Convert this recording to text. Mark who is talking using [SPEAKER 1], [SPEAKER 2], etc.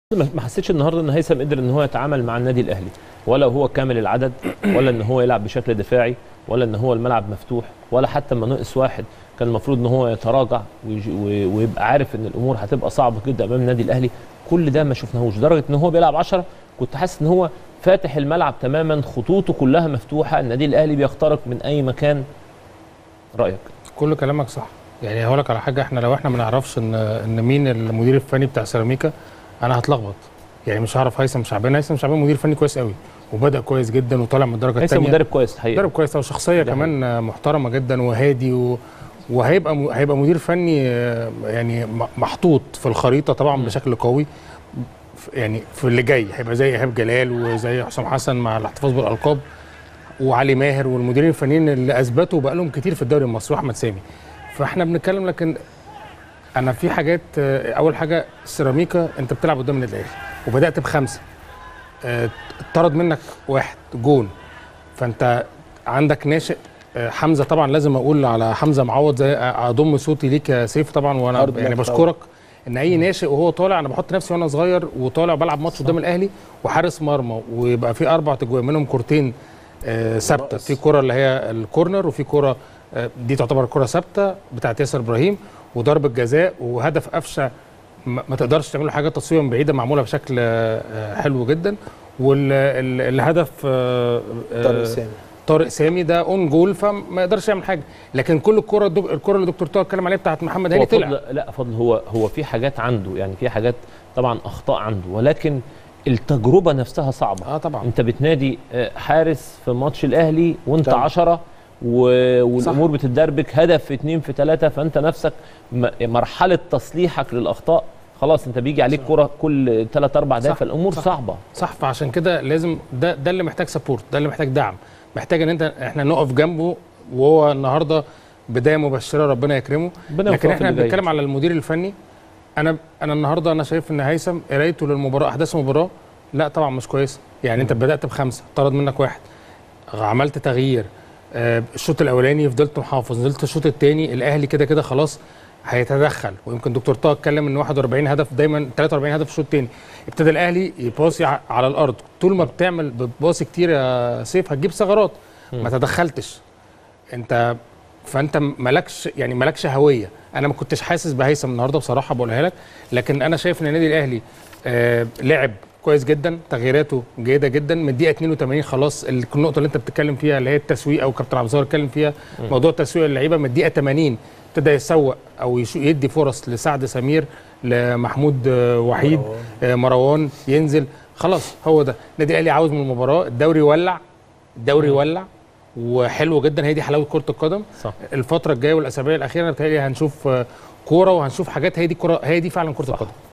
[SPEAKER 1] ما ما حسيتش النهارده ان هيثم قدر ان هو يتعامل مع النادي الاهلي ولا هو كامل العدد ولا ان هو يلعب بشكل دفاعي ولا ان هو الملعب مفتوح ولا حتى لما نقص واحد كان المفروض ان هو يتراجع ويج- و- ويبقى عارف ان الامور هتبقى صعبه جدا امام النادي الاهلي كل ده ما شفناهوش لدرجه ان هو بيلعب 10 كنت حاسس ان هو فاتح الملعب تماما خطوطه كلها مفتوحه النادي الاهلي بيخترق من اي مكان رايك
[SPEAKER 2] كل كلامك صح يعني هقول لك على حاجه احنا لو احنا ما نعرفش ان ان مين المدير الفني بتاع سيراميكا انا هتلخبط يعني مش هعرف هيثم شعبان هيثم شعبان مدير فني كويس قوي وبدا كويس جدا وطالع من الدرجه
[SPEAKER 1] هيثم
[SPEAKER 2] الثانيه
[SPEAKER 1] مدرب كويس الحقيقه
[SPEAKER 2] مدرب كويس وشخصيه
[SPEAKER 1] ده
[SPEAKER 2] كمان محترمه جدا وهادي و... وهيبقى م... هيبقى مدير فني آه، يعني م- محطوط في الخريطه طبعا
[SPEAKER 1] مم.
[SPEAKER 2] بشكل قوي ف- يعني في اللي جاي هيبقى زي ايهاب جلال وزي حسام حسن مع الاحتفاظ بالالقاب وعلي ماهر والمديرين الفنيين اللي اثبتوا بقى لهم كتير في الدوري المصري واحمد سامي فاحنا بنتكلم لكن انا في حاجات آه، اول حاجه سيراميكا انت بتلعب قدام النادي الاهلي وبدات بخمسه آه، اتطرد منك واحد جون فانت عندك ناشئ آه، حمزه طبعا لازم اقول على حمزه معوض زي آه، اضم صوتي ليك يا سيف طبعا وانا
[SPEAKER 3] أرض
[SPEAKER 2] يعني
[SPEAKER 3] لك
[SPEAKER 2] بشكرك ان اي ناشئ وهو طالع انا بحط نفسي وانا صغير وطالع بلعب ماتش قدام الاهلي وحارس مرمى ويبقى في اربع تجوان منهم كورتين آه، ثابته في كره اللي هي الكورنر وفي كره آه، دي تعتبر كره ثابته بتاعت ياسر ابراهيم وضربه جزاء وهدف قفشه ما ما تقدرش تعمل له حاجه تصوير من بعيده معموله بشكل آه، آه، حلو جدا والهدف
[SPEAKER 3] طارق سامي
[SPEAKER 2] طارق سامي ده اون جول فما يقدرش يعمل حاجه لكن كل الكره الدك- الكره اللي دكتور طه اتكلم عليها بتاعت محمد هاني
[SPEAKER 1] هو
[SPEAKER 2] طلع
[SPEAKER 1] فضل لا فضل هو هو في حاجات عنده يعني في حاجات طبعا اخطاء عنده ولكن التجربه نفسها صعبه
[SPEAKER 2] اه طبعا
[SPEAKER 1] انت بتنادي آه، حارس في ماتش الاهلي وانت
[SPEAKER 3] طبعا.
[SPEAKER 1] 10 و... والامور بتتدربك هدف في اتنين في ثلاثه فانت نفسك م... مرحله تصليحك للاخطاء خلاص انت بيجي عليك كره كل ثلاث اربع دقايق
[SPEAKER 2] صح،
[SPEAKER 1] فالامور
[SPEAKER 2] صح.
[SPEAKER 1] صعبه
[SPEAKER 2] صح فعشان كده لازم ده ده اللي محتاج سبورت ده اللي محتاج دعم محتاج ان انت احنا نقف جنبه وهو النهارده بدايه مبشره ربنا يكرمه
[SPEAKER 1] ربنا
[SPEAKER 2] لكن
[SPEAKER 1] يوفقه
[SPEAKER 2] احنا
[SPEAKER 1] في اللي جاي.
[SPEAKER 2] بنتكلم على المدير الفني انا انا النهارده انا شايف ان هيثم قرايته للمباراه احداث المباراه لا طبعا مش كويسه يعني انت بدات بخمسه طرد منك واحد عملت تغيير آه، الشوط الاولاني فضلت محافظ نزلت الشوط الثاني الاهلي كده كده خلاص هيتدخل ويمكن دكتور طه اتكلم ان 41 هدف دايما 43 هدف في الشوط الثاني ابتدى الاهلي يباصي ع- على الارض طول ما بتعمل بتباصي كتير يا سيف هتجيب ثغرات ما تدخلتش انت فانت مالكش يعني مالكش هويه انا ما كنتش حاسس بهيثم النهارده بصراحه بقولها لك لكن انا شايف ان النادي الاهلي آه لعب كويس جدا تغييراته جيده جدا من الدقيقه 82 خلاص ال- النقطه اللي انت بتتكلم فيها اللي هي التسويق او كابتن عبد الظاهر اتكلم فيها موضوع تسويق اللعيبه من الدقيقه 80 ابتدى يسوق او يشو- يدي فرص لسعد سمير لمحمود آه، وحيد آه، مروان ينزل خلاص هو ده النادي الاهلي عاوز من المباراه الدوري يولع الدوري يولع وحلو جدا هي دي حلاوه كره القدم
[SPEAKER 1] صح
[SPEAKER 2] الفتره الجايه والاسابيع الاخيره بتهيألي هنشوف آه، كوره وهنشوف حاجات هي دي كره هي دي فعلا كره
[SPEAKER 1] صح.
[SPEAKER 2] القدم